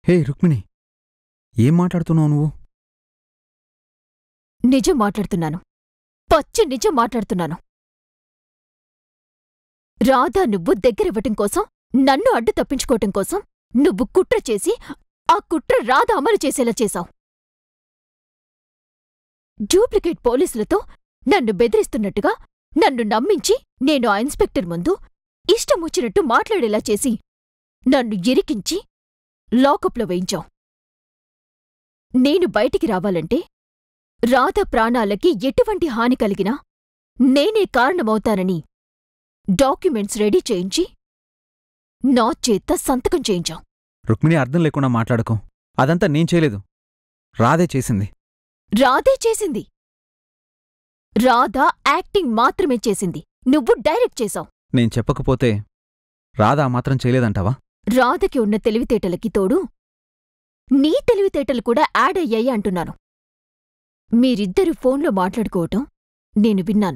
హే రుక్మిణి ఏం మాట్లాడుతున్నావు నువ్వు నిజం మాట్లాడుతున్నాను పచ్చి నిజం మాట్లాడుతున్నాను రాధా నువ్వు దగ్గరివ్వటం కోసం నన్ను అడ్డు తప్పించుకోవటం కోసం నువ్వు కుట్ర చేసి ఆ కుట్ర రాధ అమలు చేసేలా చేశావు డూప్లికేట్ పోలీసులతో నన్ను బెదిరిస్తున్నట్టుగా నన్ను నమ్మించి నేను ఆ ఇన్స్పెక్టర్ ముందు ఇష్టమొచ్చినట్టు మాట్లాడేలా చేసి నన్ను ఇరికించి లాకప్లో వేయించావు నేను బయటికి రావాలంటే రాధ ప్రాణాలకి ఎటువంటి హాని కలిగినా నేనే కారణమవుతానని డాక్యుమెంట్స్ రెడీ చేయించి నా చేత సంతకం చేయించావు రుక్మిణి అర్థం లేకుండా మాట్లాడకు అదంతా నేను చేయలేదు రాధే చేసింది రాధే చేసింది రాధ యాక్టింగ్ మాత్రమే చేసింది నువ్వు డైరెక్ట్ చేశావు నేను చెప్పకపోతే రాధ ఆ మాత్రం చేయలేదంటావా రాధకి ఉన్న తెలివితేటలకి తోడు నీ తెలివితేటలు కూడా యాడ్ అయ్యాయి అంటున్నాను మీరిద్దరు ఫోన్లో మాట్లాడుకోవటం నేను విన్నాను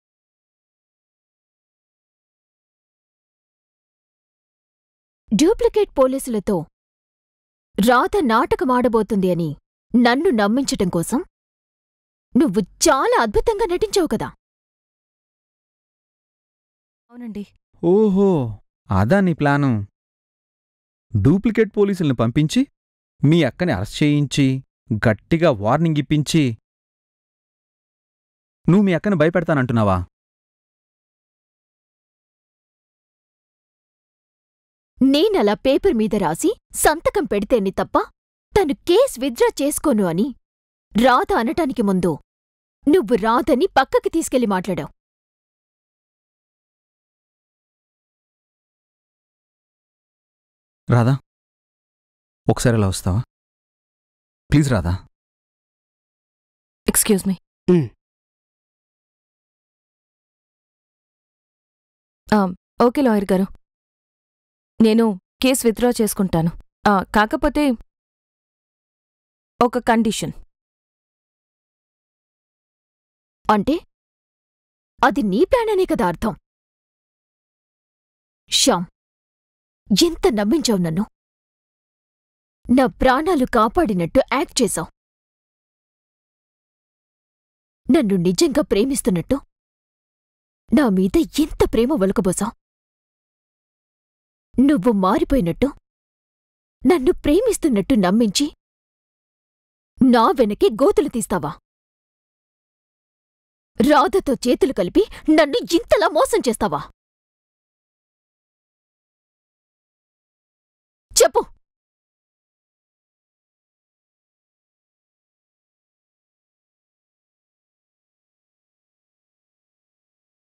డూప్లికేట్ పోలీసులతో రాధ నాటకమాడబోతుంది అని నన్ను నమ్మించటం కోసం నువ్వు చాలా అద్భుతంగా నటించావు కదా అవునండి ఓహో అదా నీ ప్లాను డూప్లికేట్ పోలీసుల్ని పంపించి మీ అక్కని అరెస్ట్ చేయించి గట్టిగా వార్నింగ్ ఇప్పించి నువ్వు మీ అక్కని భయపెడతానంటున్నావా నేనలా పేపర్ మీద రాసి సంతకం పెడితేనే తప్ప తను కేస్ విత్డ్రా చేసుకోను అని రాధ అనటానికి ముందు నువ్వు రాధని పక్కకి తీసుకెళ్లి మాట్లాడావు రాధా ఒకసారి అలా వస్తావా please Radha excuse me okay lawyer గారు నేను కేస్ విత్డ్రా చేసుకుంటాను ఆ, కాకపోతే ఒక కండిషన్ అంటే అది నీ ప్లాన్ అనే కదా అర్థం శ్యామ్ ఎంత నమ్మించావు నన్ను నా ప్రాణాలు కాపాడినట్టు యాక్ట్ చేశావు నన్ను నిజంగా ప్రేమిస్తున్నట్టు నా మీద ఎంత ప్రేమ ఒలకబోసావు నువ్వు మారిపోయినట్టు నన్ను ప్రేమిస్తున్నట్టు నమ్మించి నా వెనకే గోతులు తీస్తావా రాధతో చేతులు కలిపి నన్ను ఇంతలా మోసం చేస్తావా చెప్పు